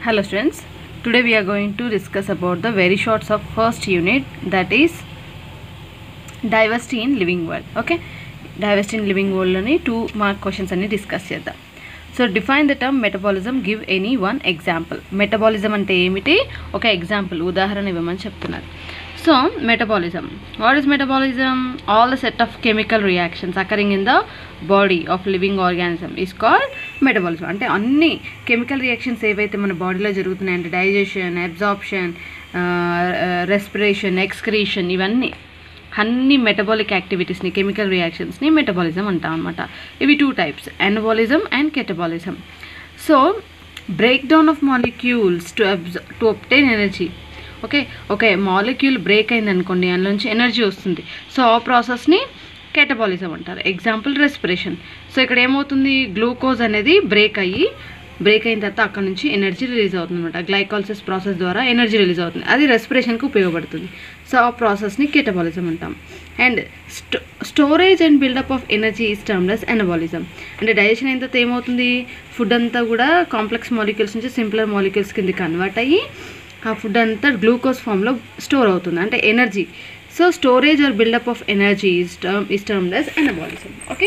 Hello students, today we are going to discuss about the very shorts of first unit that is diversity in living world. Okay, diversity in living world లోని two mark questions అన్ని discuss చేద్దాం so define the term metabolism give any one example metabolism అంటే ఏమిటి ఒక example ఉదాహరణ ఇవ్వమని చెప్తున్నారు so metabolism what is metabolism all the set of chemical reactions occurring in the body of living organism is called metabolism అంటే అన్ని chemical reactions ఏవైతే మన బాడీలో జరుగుతున్నాయి అంటే డైజెషన్ అబ్జార్ప్షన్ రెస్పిరేషన్ ఎక్స్క్రీషన్ ఇవన్నీ అన్ని మెటబాలిక్ యాక్టివిటీస్ని కెమికల్ రియాక్షన్స్ని మెటబాలిజం అంటాం అనమాట ఇవి two types anabolism and catabolism so break down of molecules to అబ్జ to obtain energy okay okay molecule break అయింది అనుకోండి అందులోంచి ఎనర్జీ వస్తుంది సో ఆ ప్రాసెస్ని కెటబాలిజం అంటారు ఎగ్జాంపుల్ రెస్పిరేషన్ సో ఇక్కడ ఏమవుతుంది గ్లూకోజ్ అనేది బ్రేక్ అయ్యి బ్రేక్ అయిన తర్వాత అక్కడ నుంచి ఎనర్జీ రిలీజ్ అవుతుంది అనమాట గ్లైకాలసిస్ ప్రాసెస్ ద్వారా ఎనర్జీ రిలీజ్ అవుతుంది అది రెస్పిరేషన్కి ఉపయోగపడుతుంది సో ఆ ప్రాసెస్ని కెటబాలిజం అంటాం అండ్ స్టో storage and buildup of energy is termed as anabolism అంటే డైజెషన్ అయిన తర్వాత ఏమవుతుంది ఫుడ్ అంతా కూడా కాంప్లెక్స్ మాలిక్యూల్స్ నుంచి సింపులర్ మాలిక్యూల్స్ కింద కన్వర్ట్ అయ్యి ఆ ఫుడ్ అంతా గ్లూకోజ్ ఫామ్లో స్టోర్ అవుతుంది అంటే energy so storage or buildup of energy is term is termed as anabolism okay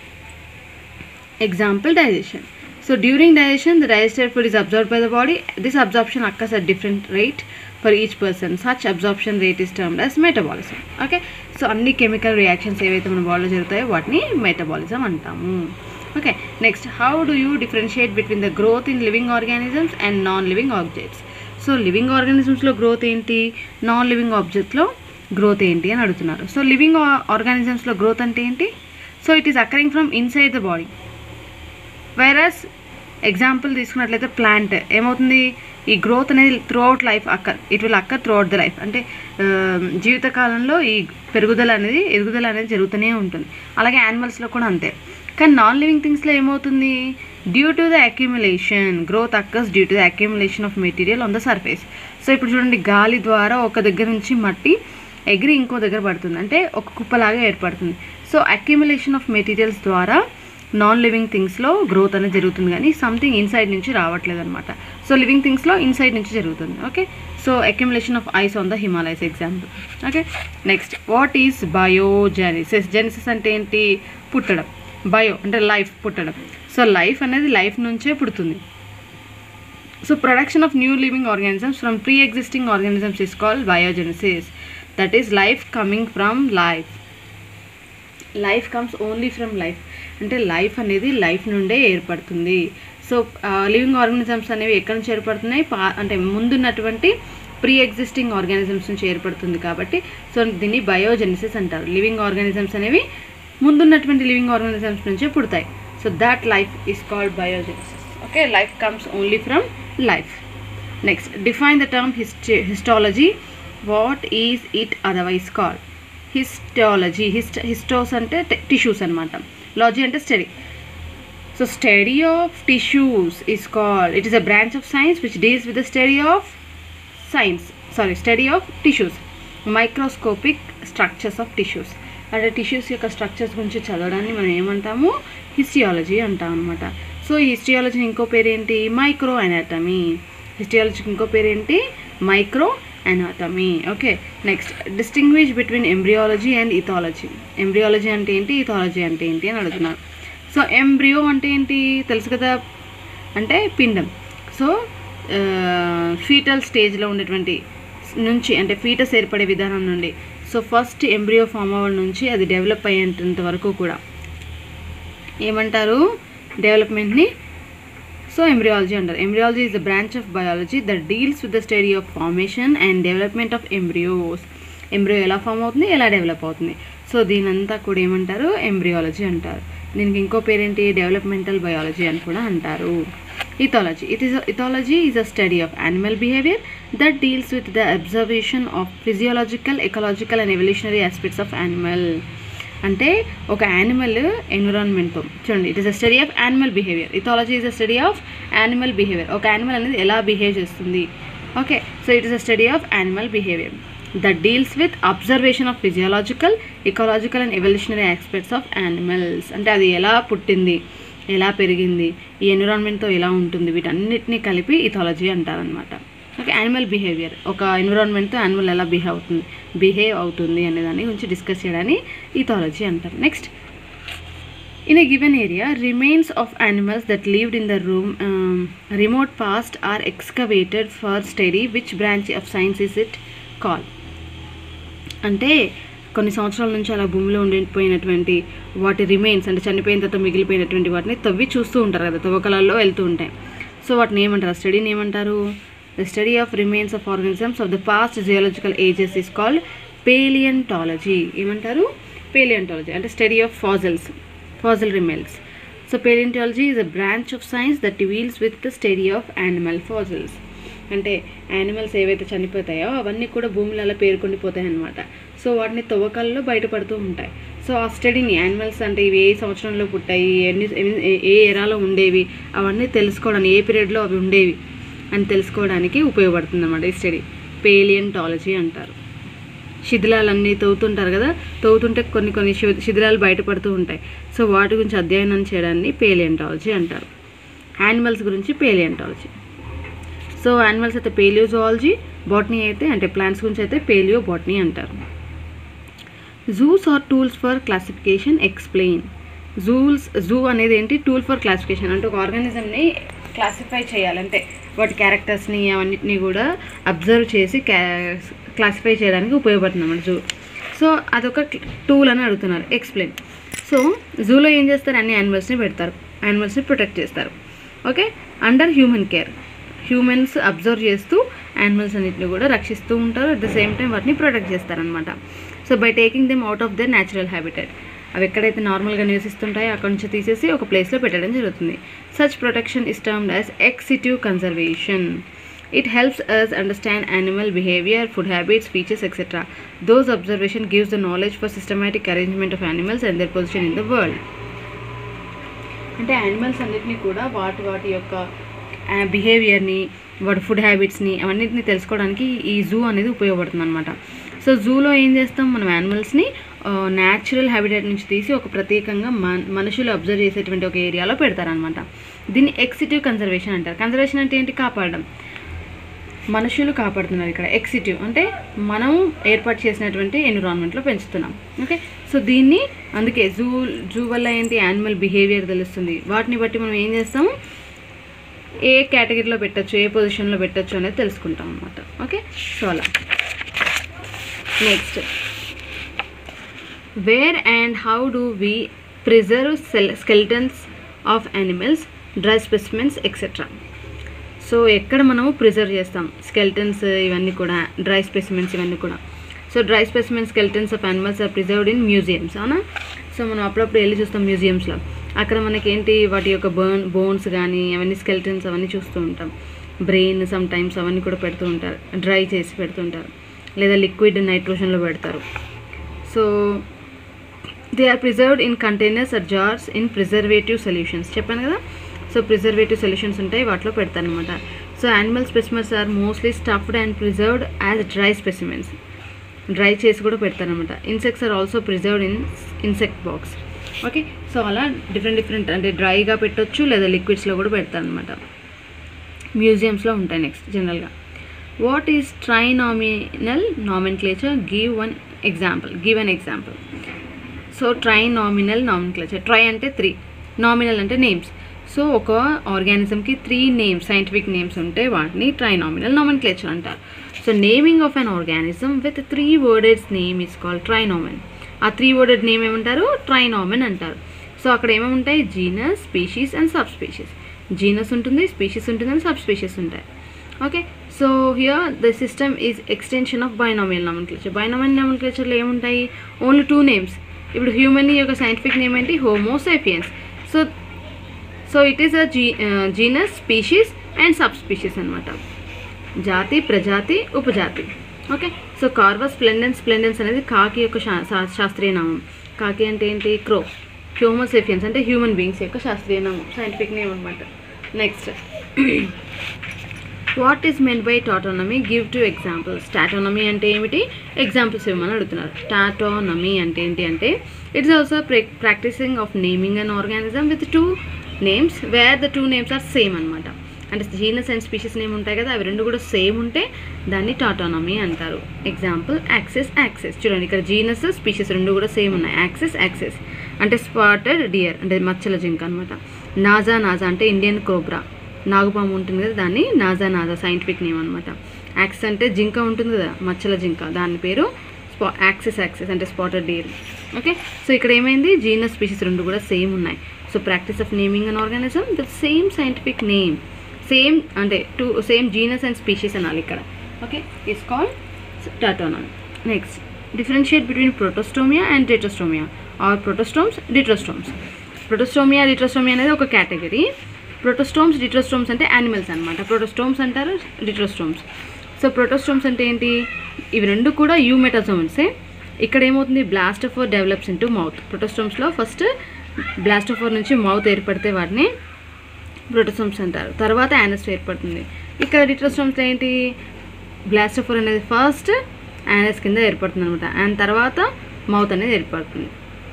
Example digestion. So during digestion, the digested food is absorbed by the body. This absorption occurs at different rate for each person. Such absorption rate is termed as metabolism. Okay. So అన్ని chemical reactions ఏవైతే మన బాడీలో జరుగుతాయో వాటిని metabolism అంటాము okay next how do you differentiate between the growth in living organisms and non living objects so living ఆర్గానిజమ్స్లో growth ఏంటి non living ఆబ్జెక్ట్లో గ్రోత్ ఏంటి అని అడుగుతున్నారు సో లివింగ్ ఆర్గానిజమ్స్లో గ్రోత్ అంటే ఏంటి so it is occurring from inside the body virus example తీసుకున్నట్లయితే ప్లాంట్ ఏమవుతుంది ఈ గ్రోత్ అనేది throughout life occur it will occur throughout the life అంటే ఆ, జీవితకాలంలో ఈ పెరుగుదల అనేది ఎదుగుదల అనేది జరుగుతూనే ఉంటుంది అలాగే యానిమల్స్లో కూడా అంతే కానీ నాన్ లివింగ్ థింగ్స్లో ఏమవుతుంది due to the accumulation growth occurs due to the accumulation of material on the surface so ఇప్పుడు చూడండి గాలి ద్వారా ఒక దగ్గర నుంచి మట్టి ఎగిరి ఇంకో దగ్గర పడుతుంది అంటే ఒక కుప్పలాగా ఏర్పడుతుంది సో అక్యుములేషన్ ఆఫ్ మెటీరియల్స్ ద్వారా నాన్ లివింగ్ థింగ్స్లో గ్రోత్ అనేది జరుగుతుంది కానీ సంథింగ్ ఇన్సైడ్ నుంచి రావట్లేదు అనమాట సో లివింగ్ థింగ్స్లో ఇన్సైడ్ నుంచి జరుగుతుంది okay so accumulation of ice on the Himalayas example okay next what is biogenesis genesis అంటే ఏంటి పుట్టడం బయో అంటే లైఫ్ పుట్టడం సో లైఫ్ అనేది లైఫ్ నుంచే పుడుతుంది so production of new living organisms from pre existing organisms is called biogenesis that is life coming from life life comes only from life అంటే life అనేది లైఫ్ నుండే ఏర్పడుతుంది so living organisms అనేవి ఎక్కడి నుంచి ఏర్పడుతున్నాయి పా అంటే ముందున్నటువంటి ప్రీ ఎగ్జిస్టింగ్ ఆర్గానిజమ్స్ నుంచి ఏర్పడుతుంది కాబట్టి సో దీన్ని బయోజెనిసిస్ అంటారు లివింగ్ ఆర్గానిజమ్స్ అనేవి ముందున్నటువంటి లివింగ్ ఆర్గానిజమ్స్ నుంచే పుడతాయి so that life is called biogenesis okay life comes only from life next define the term హిస్ట histology what is it otherwise called histology హిస్ట్ హిస్టోస్ అంటే టిష్యూస్ అనమాట లాజీ అంటే study so study of tissues is called it is a branch of science which deals with the study of science sorry study of tissues microscopic structures of tissues అంటే tissues యొక్క structures గురించి చదవడాన్ని మనం ఏమంటాము హిస్టియాలజీ అంటాం అనమాట సో ఈ హిస్టియాలజీ ఇంకో పేరు ఏంటి మైక్రో అనాటమీ హిస్టియాలజీకి ఇంకో పేరు ఏంటి micro anatomy okay next distinguish between embryology and ethology embryology అంటే ఏంటి ఇథాలజీ అంటే ఏంటి అని అడుగుతున్నారు సో ఎంబ్రియో అంటే ఏంటి తెలుసు కదా అంటే పిండం సో ఫీటల్ స్టేజ్లో ఉండేటువంటి నుంచి అంటే ఫీటస్ ఏర్పడే విధానం నుండి సో ఫస్ట్ ఎంబ్రియో ఫామ్ అవ్వడం నుంచి అది డెవలప్ అయ్యేంత వరకు కూడా ఏమంటారు డెవలప్మెంట్ని సో ఎంబ్రియాలజీ అంటారు embryology is the branch of biology that deals with the study of formation and development of embryos embryo ఎలా ఫామ్ అవుతుంది ఎలా డెవలప్ అవుతుంది సో దీనంతా కూడా ఏమంటారు ఎంబ్రియాలజీ అంటారు దీనికి ఇంకో పేరేంటి డెవలప్మెంటల్ బయాలజీ అని కూడా అంటారు ethology it is ethology is a study of animal behaviour that deals with the observation of physiological ecological and evolutionary aspects of animal అంటే ఒక యానిమల్ ఎన్విరాన్మెంట్తో చూడండి it is a study of animal behaviour ethology is a study of animal behaviour ఒక animal అనేది ఎలా behave చేస్తుంది okay so it is a study of animal behaviour that deals with observation of physiological ecological and evolutionary aspects of animals అంటే అది ఎలా పుట్టింది ఎలా పెరిగింది ఈ ఎన్విరాన్మెంట్తో ఎలా ఉంటుంది వీటన్నిటిని కలిపి ఇథాలజీ అంటారనమాట ఓకే యానిమల్ బిహేవియర్ ఒక ఎన్విరాన్మెంట్తో యానిమల్ ఎలా బిహేవ్ అవుతుంది బిహేవ్ అవుతుంది అనే దాని గురించి డిస్కస్ చేయడాన్ని ఇథాలజీ అంటారు next In a given area, remains of animals that lived in the room, um, remote past are excavated for study. Which branch of science is it called? అంటే కొన్ని సంవత్సరాల నుంచి అలా భూమిలో ఉండిపోయినటువంటి వాటి రిమైన్స్ అంటే చనిపోయిన తర్వాత మిగిలిపోయినటువంటి వాటిని తవ్వి చూస్తూ ఉంటారు కదా తవ్వకలలో వెళ్తూ ఉంటాయి సో వాటిని ఏమంటారు స్టడీని ఏమంటారు the study of remains of organisms of the past geological ages is called palaeontology ఏమంటారు పేలియంటాలజీ అంటే study of fossils fossil remains. So paleontology is a branch of science that deals with the study of animal fossils. అంటే animals ఏవైతే చనిపోతాయో అవన్నీ కూడా భూమిలో అలా పేరుకొండిపోతాయి అనమాట సో వాటిని తవ్వకాల్లో బయటపడుతూ ఉంటాయి సో ఆ స్టడీని యానిమల్స్ అంటే ఇవి ఏ సంవత్సరంలో పుట్టాయి ఎన్ని ఎన్ని- ఏ- ఏ ఎరాలో ఉండేవి అవన్నీ తెలుసుకోవడానికి ఏ పీరియడ్లో అవి ఉండేవి అని తెలుసుకోవడానికి ఉపయోగపడుతుంది అన్నమాట ఈ స్టడీ పేలియంటాలజీ అంటారు శిథిలాలన్నీ తవ్వుతుంటారు కదా తవ్వుతుంటే కొన్ని కొన్ని శి- శిథిలాలు బయటపడుతూ ఉంటాయి సో వాటి గురించి అధ్యయనం చేయడాన్ని పేలియంటాలజీ అంటారు యానిమల్స్ గురించి పేలియంటాలజీ సో యానిమల్స్ అయితే పేలియోజువాలజీ బాటనీ అయితే అంటే ప్లాంట్స్ గురించి అయితే పేలియో బాటనీ అంటారు zoos are tools for classification explain జూల్స్ జూ అనేది ఏంటి టూల్ ఫర్ క్లాసిఫికేషన్ అంటే ఒక ఆర్గానిజంని క్లాసిఫై చేయాలంటే వాటి క్యారెక్టర్స్ని అవన్నిటిని కూడా అబ్జర్వ్ చేసి క్యా క్లాసిఫై చేయడానికి ఉపయోగపడుతుంది అన్నమాట జూ సో అదొక టూల్ అని అడుగుతున్నారు ఎక్స్ప్లెయిన్ సో జూలో ఏం చేస్తారు అన్ని యానిమల్స్ని పెడతారు యానిమల్స్ని ప్రొటెక్ట్ చేస్తారు okay under human care humans observe చేస్తూ యానిమల్స్ అన్నిటిని కూడా రక్షిస్తూ ఉంటారు అట్ ద సేమ్ టైం వాటిని ప్రొటెక్ట్ చేస్తారనమాట so by taking them out of their natural habitat అవి ఎక్కడైతే నార్మల్గా నివసిస్తుంటాయో అక్కడ నుంచి తీసేసి ఒక ప్లేస్లో పెట్టడం జరుగుతుంది such protection is termed as ex situ conservation it helps us understand animal behaviour food habits features etcetera those observation gives the knowledge for systematic arrangement of animals and their position in the world అంటే animals అన్నిటిని కూడా వాటి వాటి యొక్క బిహేవియర్ని వాటి food హ్యాబిట్స్ని అవన్నిటిని తెలుసుకోవడానికి ఈ జూ అనేది ఉపయోగపడుతుంది అనమాట సో జూలో ఏం చేస్తాం మనం యానిమల్స్ని న్యాచురల్ హ్యాబిటేట్ నుంచి తీసి ఒక ప్రత్యేకంగా మన మనుషులు అబ్జర్వ్ చేసేటువంటి ఒక ఏరియాలో పెడతారనమాట దీన్ని ఎక్సిటివ్ కన్జర్వేషన్ అంటారు కన్జర్వేషన్ అంటే ఏంటి కాపాడడం మనుషులు కాపాడుతున్నారు ఇక్కడ ఎక్సిటివ్ అంటే మనం ఏర్పాటు చేసినటువంటి ఎన్విరాన్మెంట్లో పెంచుతున్నాం ఓకే సో దీన్ని అందుకే జూ జూ వల్ల ఏంటి యానిమల్ బిహేవియర్ తెలుస్తుంది వాటిని బట్టి మనం ఏం చేస్తాము ఏ కేటగిరీలో పెట్టచ్చు ఏ పొజిషన్లో పెట్టచ్చు అనేది తెలుసుకుంటాం అనమాట ఓకే సో అలా next where and how do we preserve cell skeletons of animals dry specimens etcetera so ఎక్కడ మనము ప్రిజర్వ్ చేస్తాం స్కెల్టన్స్ ఇవన్నీ కూడా డ్రై స్పెసిమెన్స్ ఇవన్నీ కూడా so dry specimen skeletons of animals are preserved in museums అవునా so మనం అప్పుడప్పుడు వెళ్ళి చూస్తాం మ్యూజియమ్స్లో అక్కడ మనకేంటి వాటి యొక్క బోన్ బోన్స్ కానీ అవన్నీ స్కెల్టన్స్ అవన్నీ చూస్తూ ఉంటాం బ్రెయిన్ సమ్ టైమ్స్ అవన్నీ కూడా పెడుతూ ఉంటారు డ్రై చేసి పెడుతుంటారు లేదా లిక్విడ్ నైట్రోజన్లో పెడతారు so they are preserved in containers or jars in preservative solutions చెప్పాను కదా సో ప్రిజర్వేటివ్ సొల్యూషన్స్ ఉంటాయి వాటిలో పెడతారనమాట so animal specimens are mostly stuffed and preserved as dry specimens dry చేసి కూడా పెడతారనమాట insects are also preserved in insect box okay so అలా different different అంటే డ్రైగా పెట్టొచ్చు లేదా లిక్విడ్స్లో కూడా పెడతారనమాట మ్యూజియమ్స్లో ఉంటాయి నెక్స్ట్ జనరల్గా what is trinominal nomenclature give one example give an example so tri nominal nomenclature tri అంటే త్రీ నామినల్ అంటే నేమ్స్ సో ఒక ఆర్గానిజంకి త్రీ నేమ్స్ సైంటిఫిక్ నేమ్స్ ఉంటే వాటిని ట్రై నామినల్ నామిన్క్లేచర్ అంటారు so naming of an organism with three worded name is called trinomen uh three వర్డెడ్ name ఏమంటారు ట్రైనామిన్ అంటారు so అక్కడ ఏమేమి ఉంటాయి genus species and sub species genus ఉంటుంది స్పీషీస్ ఉంటుంది అండ్ సబ్ స్పీషీస్ ఉంటాయి okay so here the system is extension of binomial nomenclature binomial నామిన్క్లేచర్లో ఏముంటాయి ఓన్లీ టూ నేమ్స్ ఇప్పుడు హ్యూమన్ యొక్క సైంటిఫిక్ నేమ్ ఏంటి homo sapiens so so it is a జీ genus species and sub species అనమాట జాతి ప్రజాతి ఉపజాతి okay so corvus splendens splendens అనేది కాకి యొక్క శా- శా- శాస్త్రీయ నామం కాకి అంటే ఏంటి క్రో హ్యూమోసెఫియన్స్ అంటే హ్యూమన్ బీయింగ్స్ యొక్క శాస్త్రీయ నామం సైంటిఫిక్ నేమ్ అనమాట next what is meant by tautonymy give two examples tautonymy అంటే ఏమిటి ఎగ్జాంపుల్స్ ఇవ్వమని అడుగుతున్నారు టాటోనమీ అంటే ఏంటి అంటే it's also practising of naming an organism with two names where the two names are same అనమాట అంటే జీనస్ అండ్ స్పీషీస్ నేమ్ ఉంటాయి కదా అవి రెండు కూడా సేమ్ ఉంటే దాన్ని టాటానమీ అంటారు ఎగ్జాంపుల్ యాక్సెస్ యాక్సెస్ చూడండి ఇక్కడ జీనస్ స్పీషీస్ రెండు కూడా సేమ్ ఉన్నాయి యాక్సెస్ యాక్సెస్ అంటే స్పాటెడ్ డియర్ అంటే మచ్చల జింక అనమాట నాజా నాజా అంటే ఇండియన్ కోబ్రా నాగుపాము ఉంటుంది కదా దాన్ని నాజా నాజా సైంటిఫిక్ నేమ్ అనమాట యాక్సెస్ అంటే జింక ఉంటుంది కదా మచ్చల జింక దాని పేరు స్పా యాక్సెస్ యాక్సెస్ అంటే స్పాటెడ్ డియర్ ఓకే సో ఇక్కడ ఏమైంది జీనస్ స్పీషీస్ రెండు కూడా సేమ్ ఉన్నాయి so practice of naming an organism the same scientific name same అంటే two same genus and species అనాలి ఇక్కడ okay is called tautonymy next differentiate between protostomia and deuterostomia or protostomes deuterostomes protostomia deuterostomia అనేది ఒక category ప్రొటోస్టోమ్స్ డిట్రోస్టోమ్స్ అంటే animals అనమాట ప్రొటోస్టోమ్స్ అంటారు డిట్రోస్టోమ్స్ so ప్రొటోస్టోమ్స్ అంటే ఏంటి ఇవి రెండు కూడా యూమెటాజోమ్సే ఇక్కడ ఏమవుతుంది బ్లాస్టోఫోర్ డెవలప్స్ ఇంటూ మౌత్ ప్రొటోస్టోమ్స్లో ఫస్ట్ బ్లాస్టోఫోర్ నుంచి మౌత్ ఏర్పడితే వాటిని ప్రొటోసోమ్స్ అంటారు తర్వాత యానస్ ఏర్పడుతుంది ఇక్కడ డిట్రోస్టోమ్స్ ఏంటి బ్లాస్టోఫోర్ అనేది ఫస్ట్ యానస్ కింద ఏర్పడుతుంది అనమాట అండ్ తర్వాత మౌత్ అనేది ఏర్పడుతుంది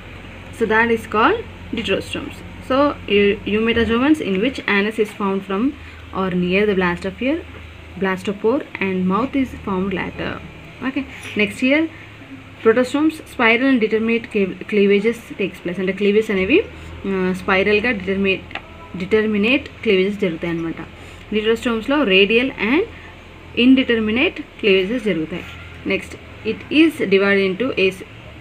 so that is called deuterostomes so eumetazoans in which anus is found from or near the blastosphere blastopore and mouth is found later okay next here protostomes spiral and determinate cleavages takes place అంటే cleavage అనేవి స్పైరల్గా determinate determinate cleavages జరుగుతాయి అనమాట డిటోస్టోమ్స్లో radial and indeterminate cleavages జరుగుతాయి next it is divide into as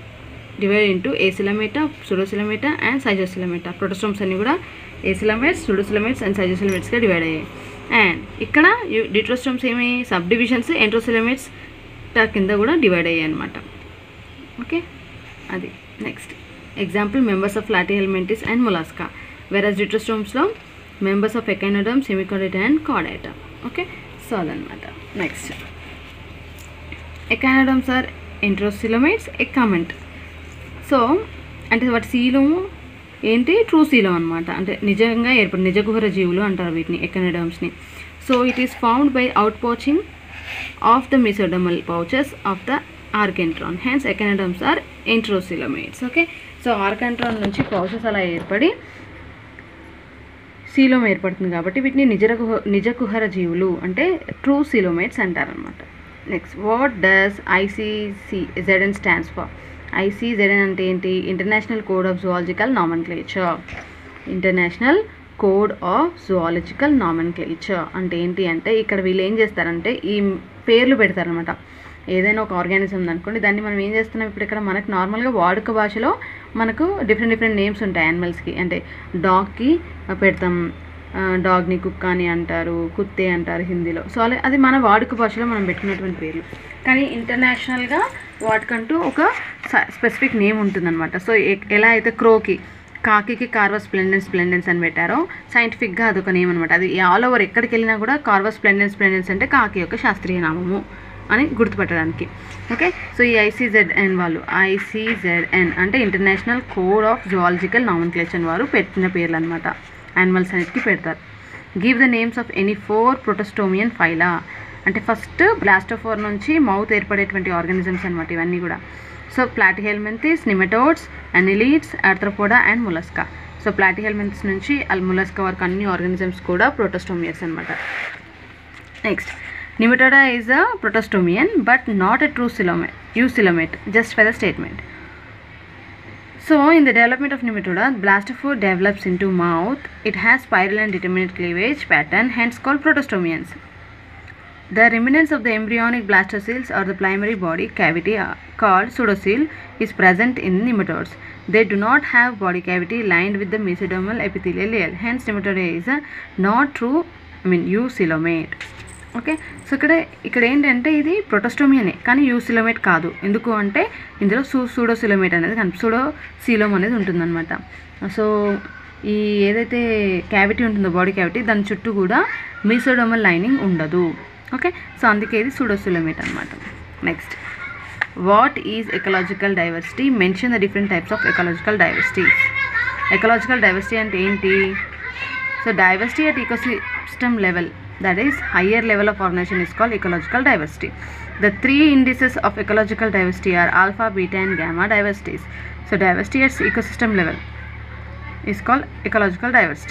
divide into acoelomata pseudocoelomata and schizocoelomata protostomes అన్ని కూడా acoelomates pseudocoelomates and సైజోసిలమేట్స్గా డివైడ్ అయ్యాయి అండ్ ఇక్కడ డిట్రోస్టోమ్స్ ఏమి సబ్ డివిజన్స్ ఎంట్రోసిలమేట్స్ కింద కూడా డివైడ్ అయ్యాయి అనమాట ఓకే అది next example members of platyhelminthes and mollusca versus డిట్రోస్టోమ్స్లో మెంబర్స్ ఆఫ్ ఎకైనోడమ్ సెమికోడేటా అండ్ కార్డేటా ఓకే సో అదనమాట నెక్స్ట్ ఎకైనోడమ్స్ ఆర్ ఎంట్రోసిలోమైట్స్ ఎకామెంట్ సో అంటే వాటి శీలము ఏంటి ట్రూ శీలం అనమాట అంటే నిజంగా ఏర్పడి నిజగుహర జీవులు అంటారు వీటిని ఎకనడమ్స్ని so it is found by out pouching of the mesodermal pouches of the archenteron hence echinoderms are enterocoelomates okay so archenteron నుంచి పౌచెస్ అలా ఏర్పడి సీలోమ్ ఏర్పడుతుంది కాబట్టి వీటిని నిజరకుహ నిజకుహర జీవులు అంటే ట్రూ సీలోమైట్స్ అంటారనమాట next what does ICZN stands for ICZN అంటే ఏంటి international code of zoological nomenclature international code of zoological nomenclature అంటే ఏంటి అంటే ఇక్కడ వీళ్ళు ఏం చేస్తారంటే ఈ పేర్లు పెడతారనమాట ఏదైనా ఒక ఆర్గానిజం అనుకోండి దాన్ని మనం ఏం చేస్తున్నాం ఇప్పుడు ఇక్కడ మనకు నార్మల్గా వాడుక భాషలో మనకు డిఫరెంట్ డిఫరెంట్ నేమ్స్ ఉంటాయి యానిమల్స్కి అంటే డాగ్కి పెడతాం డాగ్ని కుక్క అని అంటారు కుత్తే అంటారు హిందీలో సో అలా అది మన వాడుక భాషలో మనం పెట్టుకున్నటువంటి పేర్లు కానీ ఇంటర్నేషనల్గా వాటికంటూ ఒక స్పెసిఫిక్ నేమ్ ఉంటుందన్నమాట సో ఎ- ఎలా అయితే క్రోకి కాకికి కార్వా స్ప్లెండెన్స్ స్ప్లెండెన్స్ అని పెట్టారో సైంటిఫిక్గా అదొక నేమ్ అనమాట అది ఆల్ ఓవర్ ఎక్కడికి వెళ్ళినా కూడా కార్వా స్ప్లెండెన్స్ స్ప్లెండెన్స్ అంటే కాకి యొక్క శాస్త్రీయ నామము అని గుర్తుపట్టడానికి ఓకే సో ఈ ఐసీజెడ్ఎన్ వాళ్ళు ఐసీజెడ్ఎన్ అంటే international code of zoological nomenclature వారు పెట్టిన పేర్లు అనమాట యానిమల్స్ అన్నిటికీ పెడతారు give the names of any four protostomian phyla అంటే ఫస్ట్ బ్లాస్టోఫోర్ నుంచి మౌత్ ఏర్పడేటువంటి ఆర్గానిజమ్స్ అనమాట ఇవన్నీ కూడా so platyhelminthes nematodes annelids arthropoda and mollusca so platyhelminthes నుంచి అల్ ములస్కా వరకు అన్ని ఆర్గానిజమ్స్ కూడా ప్రోటోస్టోమియర్స్ అనమాట next nematoda is a protostomian but not a true coelomate eucoelomate just for the statement So, in the development of Nematoda, blastophore develops into mouth. It has spiral and determinate cleavage pattern, hence called protostomians. The remnants of the embryonic blastoceles or the primary body cavity uh, called pseudocele is present in nematodes. They do not have body cavity lined with the mesodermal epithelial layer. Hence, nematoda is a not true, I mean, eucoelomate. Okay so ఇక్కడ ఇక్కడ ఏంటంటే ఇది ప్రొటోస్టోమియనే కానీ యూసిలోమేట్ కాదు ఎందుకు అంటే ఇందులో సూ సూడోసిలోమేట్ అనేది కనిపి సూడో సీలోమ్ అనేది ఉంటుందన్నమాట సో ఈ ఏదైతే క్యావిటీ ఉంటుందో బాడీ క్యావిటీ దాని చుట్టూ కూడా మీసోడోమల్ లైనింగ్ ఉండదు ఓకే సో అందుకే ఇది సూడోసిలోమేట్ అనమాట next what is ecological diversity mention the different types of ecological diversities ecological diversity అంటే ఏంటి so diversity at ecosystem level that is higher level of organization is called ecological diversity the three indices of ecological diversity are alpha beta and gamma diversities so diversity at ecosystem level is called ecological diversity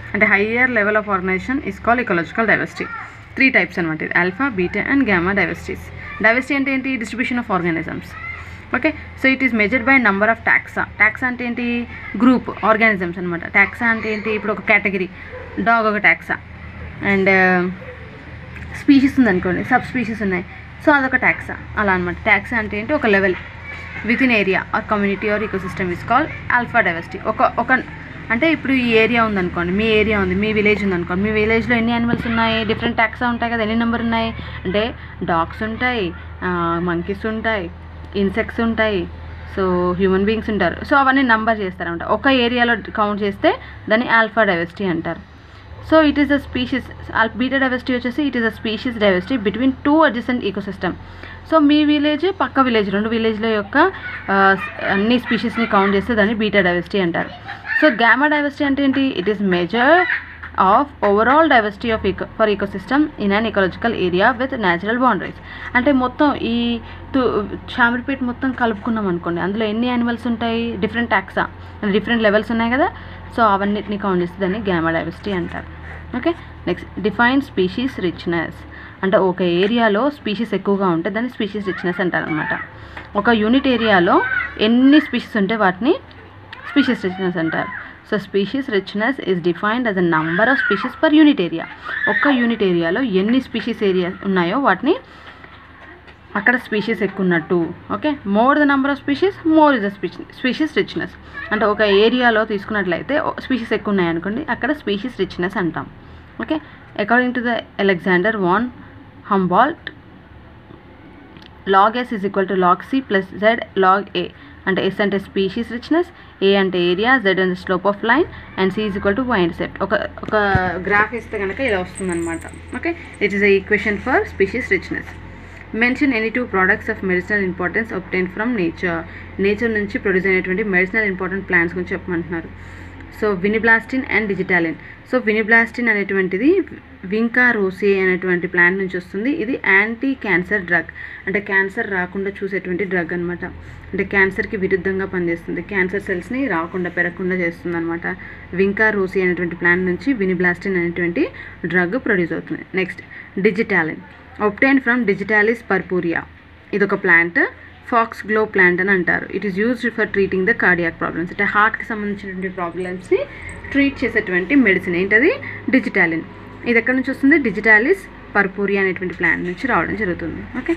అంటే higher level of organisation is call ecological diversity three types అనమాట ఇది alpha beta and gamma diversities diversity అంటే ఏంటి distribution of organisms okay so it is measured by number of taxa taxa అంటే ఏంటి group organisms అనమాట taxa అంటే ఏంటి ఇప్పుడు ఒక కేటగిరీ డాగ్ ఒక టాక్సా అండ్ స్పీషీస్ ఉందనుకోండి సబ్ స్పీషీస్ ఉన్నాయి సో అదొక ట్యాక్సా అలా అనమాట ట్యాక్సా అంటే ఏంటి ఒక level within area or community or ecosystem is call alpha diversity ఒక ఒక అంటే ఇప్పుడు ఈ ఏరియా ఉందనుకోండి మీ ఏరియా ఉంది మీ విలేజ్ ఉందనుకోండి మీ విలేజ్లో ఎన్ని యానిమల్స్ ఉన్నాయి డిఫరెంట్ ట్యాక్సా ఉంటాయి కదా ఎన్ని నెంబర్ ఉన్నాయి అంటే డాగ్స్ ఉంటాయి మంకీస్ ఉంటాయి ఇన్సెక్ట్స్ ఉంటాయి సో హ్యూమన్ బీయింగ్స్ ఉంటారు సో అవన్నీ నంబర్ చేస్తారన్నమాట ఒక ఏరియాలో కౌంట్ చేస్తే దాన్ని ఆల్ఫా డైవర్సిటీ అంటారు so it is a species beta diversity వచ్చేసి it is a species diversity between two adjacent ecosystem so మీ విలేజ్ పక్క విలేజ్ రెండు విలేజ్ల యొక్క ఆ, అన్ని స్పీషీస్ని కౌంట్ చేస్తే దాన్ని బీటా డైవర్సిటీ అంటారు సో గ్యామా డైవర్సిటీ అంటే ఏంటి it is measure of overall diversity of eco for ecosystem in an ecological area with natural boundaries అంటే మొత్తం ఈ తు చామరిపేట మొత్తం కలుపుకున్నాం అనుకోండి అందులో ఎన్ని యానిమల్స్ ఉంటాయి డిఫరెంట్ ట్యాక్సా డిఫరెంట్ లెవెల్స్ ఉన్నాయి కదా సో అవన్నిటిని కౌంట్ చేస్తే దాన్ని గ్యామా డైవర్సిటీ అంటారు okay next define species richness అంటే ఒక ఏరియాలో స్పీషీస్ ఎక్కువగా ఉంటే దాన్ని స్పీషీస్ రిచ్నెస్ అంటారు అనమాట ఒక యూనిట్ ఏరియాలో ఎన్ని స్పీషీస్ ఉంటే వాటిని స్పీషీస్ రిచ్నెస్ అంటారు so species richness is defined as a number of species per unit area ఒక్క యూనిట్ ఏరియాలో ఎన్ని స్పీషీస్ ఏరియా ఉన్నాయో వాటిని అక్కడ స్పీషీస్ ఎక్కువ ఉన్నట్టు okay more the number of species more is the species richness అంటే ఒక ఏరియాలో తీసుకున్నట్లయితే స్పీషీస్ ఎక్కువ ఉన్నాయి అనుకోండి అక్కడ స్పీషీస్ రిచ్నెస్ అంటాం okay according to the Alexander von Humboldt log S is equal to log C plus Z log A అంటే ఎస్ అంటే స్పీషీస్ రిచ్నెస్ ఏ అంటే ఏరియా జెడ్ అంటే slope of line and C is equal to Y intercept ఒక ఒక graph ఇస్తే కనుక ఇలా వస్తుందన్నమాట okay it is the equation for species richness mention any two products of medicinal importance obtained from nature nature నుంచి produce అయినటువంటి medicinal important plants గురించి చెప్పమంటున్నారు so vinblastine and digitalin so vinblastine అనేటువంటిది వింకా రోసే అనేటువంటి plant నుంచి వస్తుంది ఇది anti cancer drug అంటే క్యాన్సర్ రాకుండా చూసేటువంటి డ్రగ్ అనమాట అంటే క్యాన్సర్కి విరుద్ధంగా పనిచేస్తుంది క్యాన్సర్ సెల్స్ని రాకుండా పెరగకుండా చేస్తుంది అనమాట వింకా రోసీ అనేటువంటి ప్లాంట్ నుంచి వినిబ్లాస్టిన్ అనేటువంటి డ్రగ్ ప్రొడ్యూస్ అవుతుంది next digitalin obtained from digitalis purpurea ఇది ఒక ప్లాంట్ ఫాక్స్ గ్లో ప్లాంట్ అని అంటారు it is used for treating the cardiac problems అంటే హార్ట్కి సంబంధించినటువంటి ప్రాబ్లమ్స్ని ట్రీట్ చేసేటువంటి మెడిసిన్ ఏంటది డిజిటాలిన్ ఇది ఎక్కడి నుంచి వస్తుంది డిజిటాలిస్ పర్పూరియా అనేటువంటి ప్లాంట్ నుంచి రావడం జరుగుతుంది okay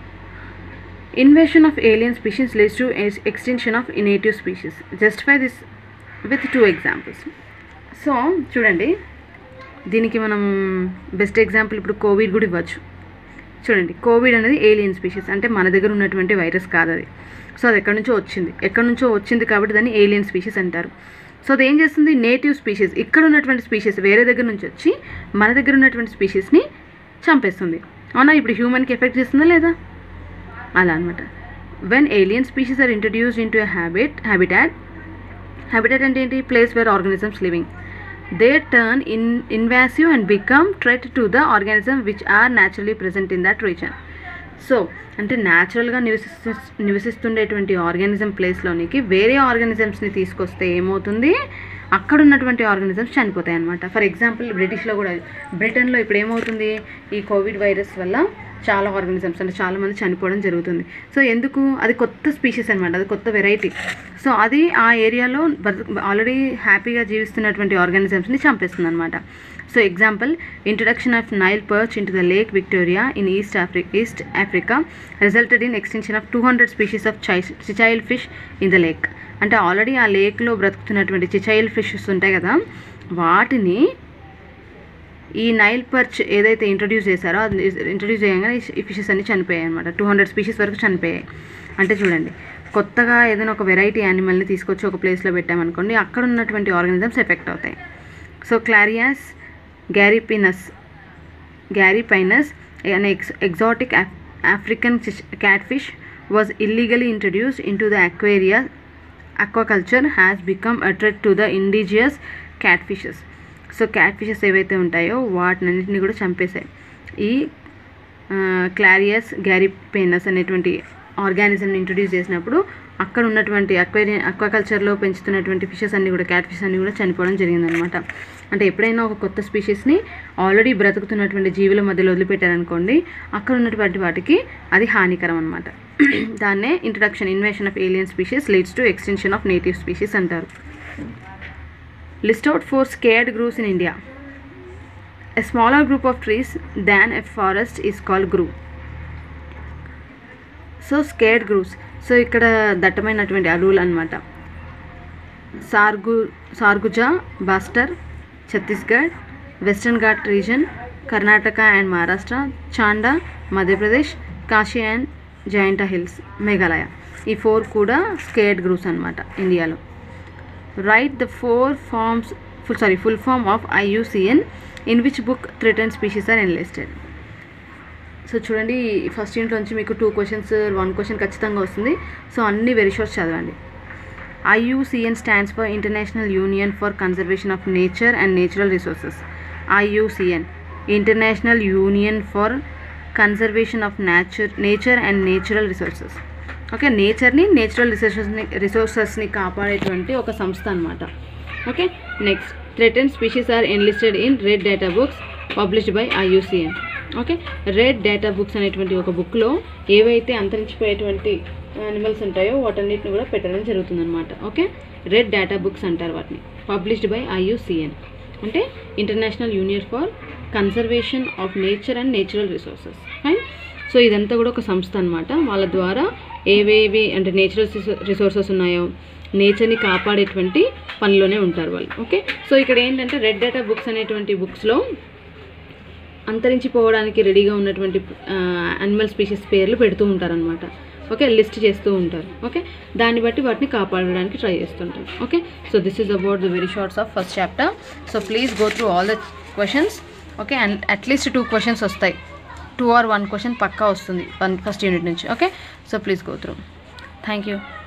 invasion of alien species leads to extinction of native species justify this with two examples so చూడండి దీనికి మనం బెస్ట్ ఎగ్జాంపుల్ ఇప్పుడు కోవిడ్ కూడా ఇవ్వచ్చు చూడండి కోవిడ్ అనేది ఏలియన్ స్పీషీస్ అంటే మన దగ్గర ఉన్నటువంటి వైరస్ కాదు అది సో అది ఎక్కడి నుంచో వచ్చింది ఎక్కడి నుంచో వచ్చింది కాబట్టి దాన్ని ఏలియన్ స్పీషీస్ అంటారు సో అది ఏం చేస్తుంది నేటివ్ స్పీషీస్ ఇక్కడ ఉన్నటువంటి స్పీషీస్ వేరే దగ్గర నుంచి వచ్చి మన దగ్గర ఉన్నటువంటి స్పీషీస్ని చంపేస్తుంది అవునా ఇప్పుడు హ్యూమన్కి ఎఫెక్ట్ చేస్తుందా లేదా అలా అనమాట when alien species are introduced into habit habitat habitat అంటే ఏంటి place where organisms living they turn in invasive and become threat to the organism which are naturally present in that region so అంటే న్యాచురల్గా నివసిస్తు నివసిస్తుండేటువంటి organism ప్లేస్లోనికి వేరే ఆర్గానిజమ్స్ని తీసుకొస్తే ఏమవుతుంది అక్కడ ఉన్నటువంటి organisms చనిపోతాయి అనమాట ఫర్ ఎగ్జాంపుల్ బ్రిటిష్లో కూడా బ్రిటన్లో ఇప్పుడు ఏమవుతుంది ఈ కోవిడ్ వైరస్ వల్ల చాలా ఆర్గానిజమ్స్ అంటే చాలా మంది చనిపోవడం జరుగుతుంది సో ఎందుకు అది కొత్త స్పీషీస్ అనమాట అది కొత్త వెరైటీ సో అది ఆ ఏరియాలో ఆల్రెడీ హ్యాపీగా జీవిస్తున్నటువంటి ఆర్గానిజమ్స్ని చంపేస్తుంది అనమాట so example introduction of Nile perch into the lake Victoria in East Africa East Africa resulted in extinction of two hundred species of చై cichlid fish in the lake అంటే already ఆ లేక్లో బ్రతుకుతున్నటువంటి చిచైల్ fishes ఉంటాయి కదా వాటిని ఈ Nile parch ఏదైతే introduce చేశారో అది ఇంట్రడ్యూస్ చేయగానే ఈ ఫిషెస్ అన్ని చనిపోయాయి అనమాట టూ హండ్రెడ్ స్పీషీస్ వరకు చనిపోయాయి అంటే చూడండి కొత్తగా ఏదైనా ఒక వెరైటీ యానిమల్ని తీసుకొచ్చి ఒక ప్లేస్లో పెట్టామనుకోండి అక్కడ ఉన్నటువంటి ఆర్గానిజమ్స్ ఎఫెక్ట్ అవుతాయి so Clarias gariepinus gariepinus an ex exotic Af- African fish- catfish was illegally introduced into the aquaria. Aquaculture has become a threat to the indigenous catfishes. So catfishes ఏవైతే ఉంటాయో వాటినన్నింటినీ కూడా చంపేశాయి ఈ క్లారియస్ గ్యారిపేనస్ అనేటువంటి ఆర్గానిజంని introduce చేసినప్పుడు అక్కడ ఉన్నటువంటి అక్వేరియన్ అక్వాకల్చర్లో పెంచుతున్నటువంటి ఫిషెస్ అన్నీ కూడా క్యాట్ ఫిషెస్ అన్నీ కూడా చనిపోవడం జరిగిందనమాట అంటే ఎప్పుడైనా ఒక కొత్త స్పీషీస్ని ఆల్రెడీ బ్రతుకుతున్నటువంటి జీవుల మధ్యలో వదిలిపెట్టారనుకోండి అక్కడ ఉన్నటువంటి వాటికి అది హానికరం అనమాట దాన్నే introduction invasion of alien species leads to extinction of native species అంటారు list out four scared grooves in India a smaller group of trees than a forest is called గ్రూ so scared grooves so ఇక్కడ దట్టమైనటువంటి అడవులు అనమాట సార్గు సార్గుజా buster Chhattisgarh western ghat reason Karnataka and Maharashtra చాండా Madhya Pradesh Kashi and జయంటా hills Meghalaya ఈ four కూడా scared grooves అనమాట ఇండియాలో right the four forms full sorry full form of IUCN in which book threatened species are enlisted so చూడండి first unit నుంచి మీకు టూ క్వశ్చన్స్ వన్ క్వశ్చన్ ఖచ్చితంగా వస్తుంది so అన్ని వెరీ షార్ట్స్ చదవండి IUCN stands for international union for conservation of nature and natural resources IUCN international union for conservation of nature nature and natural resources okay నేచర్ని natural రిసోర్సెస్ని రిసోర్సెస్ని కాపాడేటువంటి ఒక సంస్థ అనమాట okay next threatened species are enlisted in red data books published by IUCN okay red data books అనేటువంటి ఒక బుక్లో ఏవైతే అంతరించిపోయేటువంటి యానిమల్స్ ఉంటాయో వాటన్నిటిని కూడా పెట్టడం జరుగుతుందన్నమాట ఓకే రెడ్ డేటా బుక్స్ అంటారు వాటిని పబ్లిష్డ్ బై ఐయుసిఎన్ అంటే international union for conservation of nature and natural resources fine so ఇదంతా కూడా ఒక సంస్థ అనమాట వాళ్ళ ద్వారా ఏవేవి అంటే నేచురల్ రిసోర్సెస్ ఉన్నాయో నేచర్ని కాపాడేటువంటి పనిలోనే ఉంటారు వాళ్ళు ఓకే సో ఇక్కడ ఏంటంటే రెడ్ డేటా బుక్స్ అనేటువంటి బుక్స్లో అంతరించిపోవడానికి రెడీగా ఉన్నటువంటి అనిమల్ స్పీషీస్ పేర్లు పెడుతూ ఉంటారనమాట ఓకే లిస్ట్ చేస్తూ ఉంటారు ఓకే దాన్ని బట్టి వాటిని కాపాడడానికి ట్రై చేస్తుంటారు okay so this is about the very shorts of first chapter so please go through all the questions okay and at least two questions వస్తాయి టూ ఆర్ వన్ క్వశ్చన్ పక్కా వస్తుంది వన్ ఫస్ట్ యూనిట్ నుంచి okay so please go through thank you